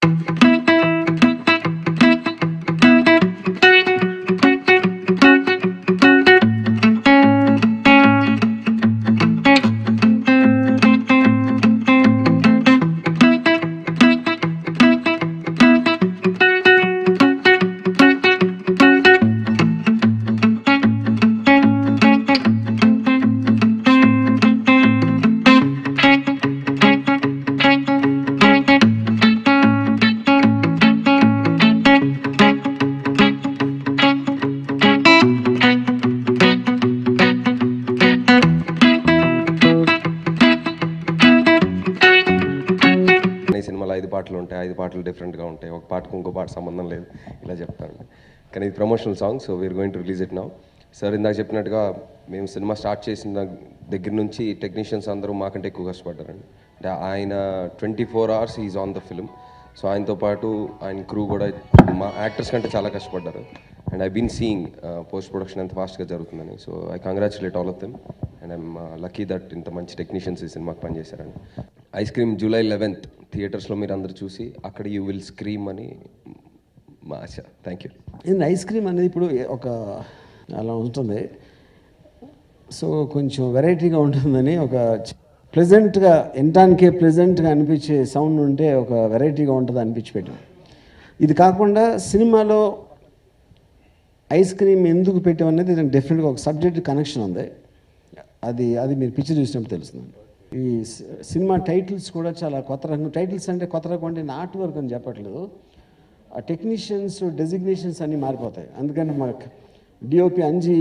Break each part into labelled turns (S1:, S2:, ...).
S1: ఈ సినిమాలో ఐదు పాటలు ఉంటాయి ఐదు పాటలు డిఫరెంట్గా ఉంటాయి ఒక పాటకు ఇంకో పాట సంబంధం లేదు ఇలా చెప్తారండి కానీ ఇది promotional song so we're going to release it now sir ఇందాక చెప్పినట్టుగా మేము సినిమా స్టార్ట్ చేసిన దగ్గర నుంచి టెక్నీషియన్స్ అందరూ మాకంటే ఎక్కువ కష్టపడ్డారండి అంటే ఆయన twenty four hours is on the film so ఆయనతో పాటు ఆయన క్రూ కూడా మా యాక్టర్స్ కంటే చాలా కష్టపడ్డారు and I been seeing post production ఎంత ఫాస్ట్గా జరుగుతుందని so I congratulate all of them and I'm lucky that ఇంత మంచి టెక్నీషియన్స్ ఈ సినిమాకి పనిచేశారండి ఐస్ క్రీమ్ జూలై లెవెన్త్ థియేటర్స్లో మీరు అందరూ చూసి అక్కడ యూ విల్ స్క్రీమ్ అని మా ఆశ థ్యాంక్ యూ
S2: ఇది ఐస్ క్రీమ్ అనేది ఇప్పుడు ఒక అలా ఉంటుంది సో కొంచెం వెరైటీగా ఉంటుందని ఒక ప్లెజెంట్గా వినటానికే ప్లెజెంట్గా అనిపించే సౌండ్ ఉంటే ఒక వెరైటీగా ఉంటుంది అనిపించి పెట్టాం ఇది కాకుండా సినిమాలో ఐస్ క్రీమ్ ఎందుకు పెట్టాం అనేది దానికి డెఫినెట్గా ఒక సబ్జెక్ట్ కనెక్షన్ ఉంది అది అది మీరు పిక్చర్ చూసినప్పుడు తెలుస్తుంది ఈ సి- సినిమా టైటిల్స్ కూడా చాలా కొత్త రకం టైటిల్స్ అంటే కొత్త రకం అంటే నాట్ వర్క్ అని చెప్పట్లేదు ఆ టెక్నీషియన్స్ డెసిగ్నేషన్స్ అన్నీ మారిపోతాయి అందుకని మాకు డిఓపి అంజీ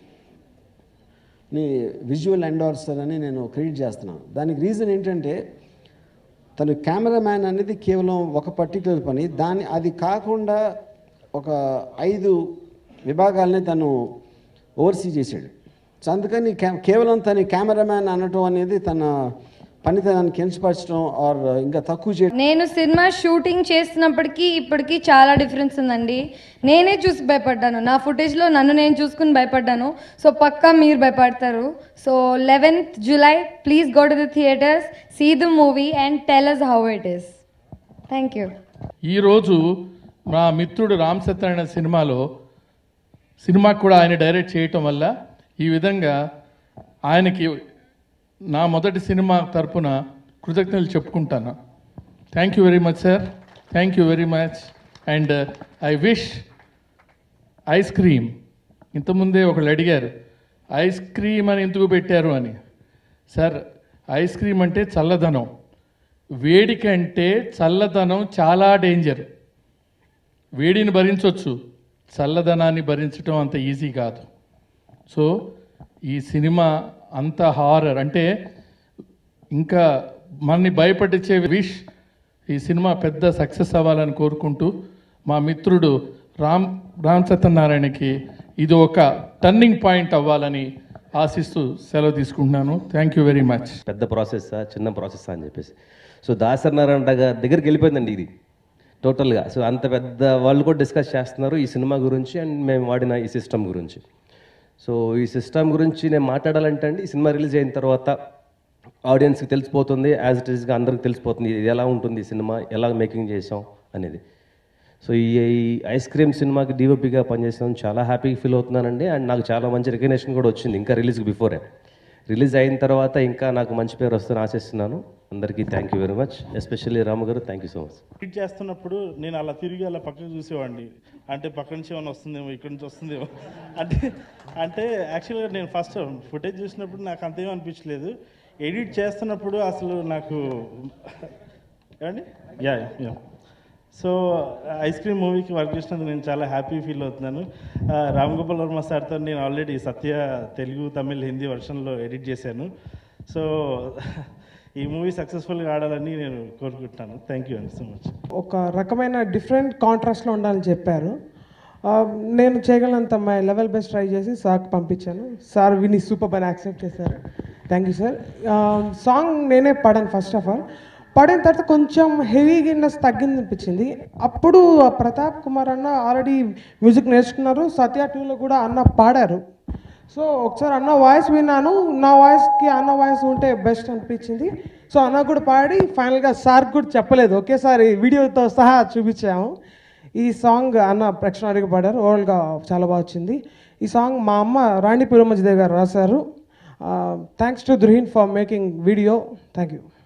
S2: ని విజువల్ ఎండార్సర్ అని నేను క్రెడిట్ చేస్తున్నాను దానికి రీజన్ ఏంటంటే తను కెమెరామ్యాన్ అనేది కేవలం ఒక పర్టికులర్ పని దాని అది కాకుండా ఒక ఐదు విభాగాల్ని తను ఓవర్సీ చేశాడు సో అందుకని కే- కేవలం తన కెమెరామ్యాన్ అనటం అనేది తన పనితనాన్ని కించపరచడం ఆర్ ఇంకా తక్కువ చేయడం
S3: నేను సినిమా షూటింగ్ చేస్తున్నప్పటికీ ఇప్పటికీ చాలా డిఫరెన్స్ ఉందండి నేనే చూసి భయపడ్డాను నా ఫుటేజ్లో నన్ను నేను చూసుకుని భయపడ్డాను సో పక్కా మీరు భయపడతారు so eleventh July please go to the theatres see the movie and tell us how it is thank you
S4: ఈరోజు మా మిత్రుడు రామ్ సత్యనారాయణ సినిమాలో సినిమాకు కూడా ఆయన డైరెక్ట్ చేయటం వల్ల ఈ విధంగా ఆయనకి నా మొదటి సినిమా తరపున కృతజ్ఞతలు చెప్పుకుంటాను thank you very much sir thank you very much and I wish ice cream ఇంతకుముందే ఒకళ్ళు అడిగారు ఐస్ క్రీమ్ అని ఎందుకు పెట్టారు అని సార్ ఐస్ క్రీమ్ అంటే చల్లదనం వేడి కంటే చల్లదనం చాలా డేంజర్ వేడిని భరించవచ్చు చల్లదనాన్ని భరించడం అంత ఈజీ కాదు సో ఈ సినిమా అంత హారర్ అంటే ఇంకా మనని భయపడించే విష్ ఈ సినిమా పెద్ద సక్సెస్ అవ్వాలని కోరుకుంటూ మా మిత్రుడు రామ్ రామ్ సత్యనారాయణకి ఇది ఒక టర్నింగ్ పాయింట్ అవ్వాలని ఆశిస్తూ సెలవు తీసుకుంటున్నాను థ్యాంక్ యూ వెరీ మచ్
S5: పెద్ద ప్రాసెస్ చిన్న ప్రాసెస్ అని చెప్పేసి సో దాసరి నారాయణ గారి దగ్గరికి వెళ్ళిపోయిందండి ఇది టోటల్గా సో అంత పెద్ద వాళ్ళు కూడా డిస్కస్ చేస్తున్నారు ఈ సినిమా గురించి అండ్ మేము వాడిన ఈ సిస్టమ్ గురించి సో ఈ సిస్టమ్ గురించి నేను మాట్లాడాలంటే అండి ఈ సినిమా రిలీజ్ అయిన తర్వాత ఆడియన్స్కి తెలిసిపోతుంది యాజ్ ఇట్ ఈస్గా అందరికి తెలిసిపోతుంది ఇది ఎలా ఉంటుంది ఈ సినిమా ఎలా మేకింగ్ చేసాం అనేది సో ఈ ఈ ఐస్ క్రీమ్ సినిమాకి డిఓపిగా పనిచేసాను చాలా హ్యాపీగా ఫీల్ అవుతున్నానండి అండ్ నాకు చాలా మంచి రికగ్నేషన్ కూడా వచ్చింది ఇంకా రిలీజ్కి బిఫోరే రిలీజ్ అయిన తర్వాత ఇంకా నాకు మంచి పేరు వస్తుందని ఆశిస్తున్నాను అందరికీ thank you very much especially Ramu గారు thank you so much
S6: edit చేస్తున్నప్పుడు నేను అలా తిరిగి అలా పక్కకు చూసేవాడిని అంటే పక్క నుంచి ఏమైనా వస్తుందేమో ఇక్కడ నుంచి వస్తుందేమో అంటే అంటే యాక్చువల్గా నేను ఫస్ట్ ఫుటేజ్ చూసినప్పుడు నాకు అంతేమీ అనిపించలేదు ఎడిట్ చేస్తున్నప్పుడు అసలు నాకు ఏమండి yeah yeah so ice cream మూవీకి వర్క్ చేసినందుకు నేను చాలా హ్యాపీ ఫీల్ అవుతున్నాను ఆ, రామ్ గోపాల్ వర్మ సార్తో నేను ఆల్రెడీ సత్య తెలుగు తమిళ్ హిందీ వర్షన్లో ఎడిట్ చేశాను సో ఈ మూవీ సక్సెస్ఫుల్గా ఆడాలని నేను కోరుకుంటున్నాను థ్యాంక్ యూ అండి సో మచ్
S7: ఒక రకమైన డిఫరెంట్ కాంట్రాస్ట్లో ఉండాలని చెప్పారు ఆ, నేను చేయగలంత మై లెవెల్ బెస్ట్ ట్రై చేసి సార్కి పంపించాను సార్ విని సూపర్ అని యాక్సెప్ట్ చేశారు థ్యాంక్ యూ సార్ సాంగ్ నేనే పాడాను ఫస్ట్ ఆఫ్ ఆల్ పాడిన తర్వాత కొంచెం హెవీగినెస్ తగ్గింది అనిపించింది అప్పుడు ఆ ప్రతాప్ కుమార్ అన్న ఆల్రెడీ మ్యూజిక్ నేర్చుకున్నారు సత్య టూలో కూడా అన్న పాడారు సో ఒకసారి అన్న వాయిస్ విన్నాను నా వాయిస్కి అన్న వాయిస్ ఉంటే బెస్ట్ అనిపించింది సో అన్న కూడా పాడి ఫైనల్గా సార్ కూడా చెప్పలేదు ఒకేసారి వీడియోతో సహా చూపించాము ఈ సాంగ్ అన్న ప్రేక్షణాడిగా పాడారు ఓవరాల్గా చాలా బాగా వచ్చింది ఈ సాంగ్ మా అమ్మ రాణి పిరమజ్దేవ్ గారు రాశారు థ్యాంక్స్ టు దుర్హీన్ for making video thank you